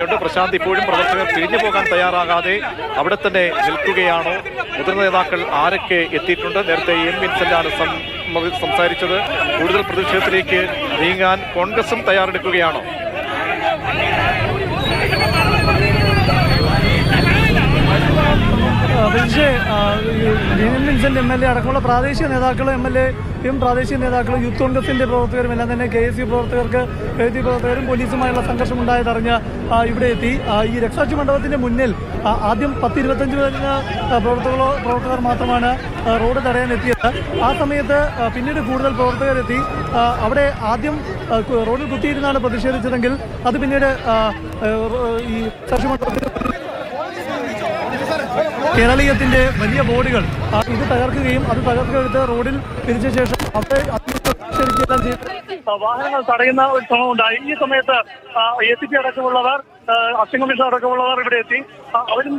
എത്തിയിട്ടുണ്ട് പ്രശാന്ത് ഇപ്പോഴും പ്രവർത്തകർ പിരിഞ്ഞു പോകാൻ തയ്യാറാകാതെ അവിടെ തന്നെ നിൽക്കുകയാണോ മുതിർന്ന നേതാക്കൾ ആരൊക്കെ എത്തിയിട്ടുണ്ട് നേരത്തെ എം വിൻസെന്റാണ് സം- സംസാരിച്ചത് കൂടുതൽ പ്രതിഷേധത്തിലേക്ക് നീങ്ങാൻ കോൺഗ്രസും തയ്യാറെടുക്കുകയാണോ പക്ഷേ ലീനൻ വിൻസെന്റ് എം എൽ എ അടക്കമുള്ള പ്രാദേശിക നേതാക്കളും എം എൽ എയും പ്രാദേശിക നേതാക്കളും യൂത്ത് കോൺഗ്രസിന്റെ പ്രവർത്തകരും എല്ലാം തന്നെ കെ എസ് യു പ്രവർത്തകർക്ക് കെ എസ് യു പ്രവർത്തകരും പോലീസുമായുള്ള സംഘർഷം ഉണ്ടായതറിഞ്ഞ് ആ, ഇവിടെ എത്തി ആ, ഈ രക്ഷാക്ഷി മണ്ഡപത്തിന്റെ മുന്നിൽ ആ, ആദ്യം പത്ത് ഇരുപത്തഞ്ച് വരുന്ന പ്രവർത്തകരോ പ്രവർത്തകർ മാത്രമാണ് ആ, റോഡ് തടയാൻ എത്തിയത് ആ സമയത്ത് ആ, പിന്നീട് കൂടുതൽ പ്രവർത്തകരെത്തി ആ, അവിടെ ആദ്യം ആ, കു- റോഡിൽ കുത്തിയിരുന്നാണ് പ്രതിഷേധിച്ചതെങ്കിൽ അത് പിന്നീട് ആ, ആ, ഈ രക്ഷാക്ഷി മണ്ഡപത്തിന്റെ കേരളീയത്തിന്റെ വലിയ ബോർഡുകൾ ആ, ഇത് തകർക്കുകയും അത് തകർക്കെടുത്ത് റോഡിൽ തിരിച്ച ശേഷം അവിടെ അതിശരിക്കെല്ലാം ചെയ്ത് വാഹനങ്ങൾ തടയുന്ന ഒരു ശ്രമം ഉണ്ടായി ഈ സമയത്ത് എ സി പി അടക്കമുള്ളവർ അസിംഗ് കമ്മീഷൻ അടക്കമുള്ളവർ ഇവിടെ എത്തി ആ, അവരും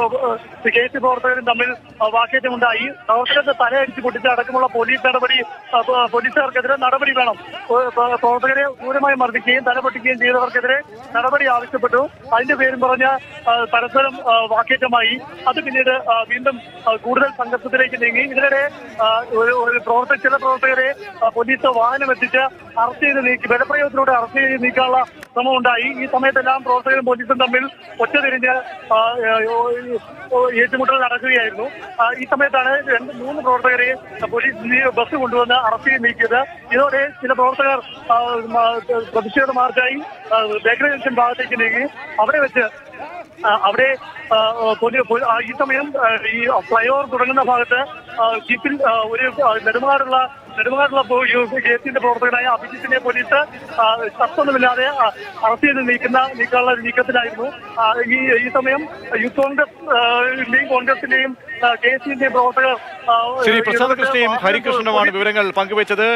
കെ സി പ്രവർത്തകരും തമ്മിൽ ആ, വാക്കേറ്റമുണ്ടായി പ്രവർത്തകരുടെ തലയടിച്ച് പൊട്ടിച്ച അടക്കമുള്ള പോലീസ് നടപടി ആ, പ- പോലീസുകാർക്കെതിരെ നടപടി വേണം പ്ര- പ്ര- പ്രവർത്തകരെ ക്രൂരമായി മർദ്ദിക്കുകയും തല പൊട്ടിക്കുകയും ചെയ്തവർക്കെതിരെ നടപടി ആവശ്യപ്പെട്ടു അതിന്റെ പേരും പറഞ്ഞ ആ, പരസ്പരം ആ, വാക്കേറ്റമായി അത് പിന്നീട് ആ, വീണ്ടും ആ, കൂടുതൽ സംഘർഷത്തിലേക്ക് നീങ്ങി ഇതിനിടെ ആ, ഒരു ഒരു പ്രവർത്തക ചില പ്രവർത്തകരെ ആ, പോലീസ് വാഹനം എത്തിച്ച് അറസ്റ്റ് ചെയ്ത് നീക്കി ബലപ്രയോഗത്തിലൂടെ അറസ്റ്റ് ചെയ്ത് നീക്കാനുള്ള ശ്രമം ഉണ്ടായി ഈ സമയത്തെല്ലാം പ്രവർത്തകരും പോലീസും തമ്മിൽ ഒറ്റതിരിഞ്ഞ് ആ, ഏ, ഓ, ഏറ്റുമുട്ടൽ നടക്കുകയായിരുന്നു ആ, ഈ സമയത്താണ് രണ്ട് മൂന്ന് പ്രവർത്തകരെ പോലീസ് നീ- ബസ് കൊണ്ടുവന്ന് അറസ്റ്റ് ചെയ്ത് നീക്കിയത് ഇതോടെ ചില പ്രവർത്തകർ ആ, മ- പ്രതിഷേധ മാർച്ചായി ആ, ബേക്കറി ജംഗ്ഷൻ ഭാഗത്തേക്ക് നീങ്ങി അവിടെ വെച്ച് ആ, അവിടെ ആ, പോലീ- പോ- ആ, ഈ സമയം ആ, ഈ ഫ്ലൈ ഓവർ തുടങ്ങുന്ന ഭാഗത്ത് ആ, ജീപ്പിൽ ആ, ഒരു ആ, നെടുമങ്ങാടുള്ള നെടുമങ്ങാടുള്ള കേസിന്റെ പ്രവർത്തകനായ അഭിജിത്തിനെ പോലീസ് ആ, ശബ്ദമൊന്നുമില്ലാതെ ആ, അറസ്റ്റ് ചെയ്ത് നീക്കുന്ന നീക്കാനുള്ള നീക്കത്തിലായിരുന്നു ആ, ഈ ഈ സമയം യൂത്ത് കോൺഗ്രസ് ആ, ന്റെയും കോൺഗ്രസിന്റെയും കെ എസ് യുടെയും പ്രവർത്തകർ ആ, ശ്രീ പ്രസാദ് കൃഷ്ണയും വാഹനങ്ങൾ ഹരികൃഷ്ണനുമാണ് വിവരങ്ങൾ പങ്കുവച്ചത്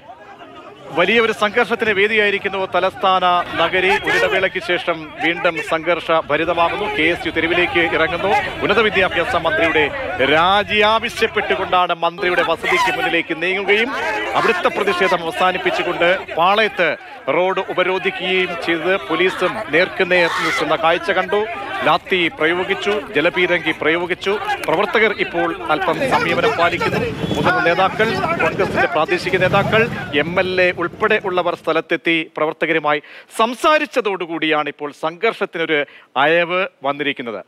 വലിയ ഒരു സംഘർഷത്തിന് വേദിയായിരിക്കുന്നു തലസ്ഥാന നഗരി ഒരിടവേളയ്ക്ക് ശേഷം വീണ്ടും സംഘർഷ ഭരിതമാകുന്നു കെ എസ് യു തെരുവിലേക്ക് ഇറങ്ങുന്നു ഉന്നത വിദ്യാഭ്യാസ മന്ത്രിയുടെ രാജി ആവശ്യപ്പെട്ടുകൊണ്ടാണ് മന്ത്രിയുടെ വസതിക്ക് മുന്നിലേക്ക് നീങ്ങുകയും അവിടുത്തെ പ്രതിഷേധം അവസാനിപ്പിച്ചുകൊണ്ട് പാളയത്ത് റോഡ് ഉപരോധിക്കുകയും ചെയ്തത് പോലീസും നേർക്കുനേർ നിൽക്കുന്ന കാഴ്ച കണ്ടു ലാത്തി പ്രയോഗിച്ചു ജലപീരങ്കി പ്രയോഗിച്ചു പ്രവർത്തകർ ഇപ്പോൾ അല്പം സംയമനം പാലിക്കുന്നു മുതിർന്ന നേതാക്കൾ കോൺഗ്രസിന്റെ പ്രാദേശിക നേതാക്കൾ എം എൽ എ ഉൾപ്പെടെ ഉള്ളവർ സ്ഥലത്തെത്തി പ്രവർത്തകരുമായി സംസാരിച്ചതോടുകൂടിയാണ് ഇപ്പോൾ സംഘർഷത്തിനൊരു അയവ് വന്നിരിക്കുന്നത്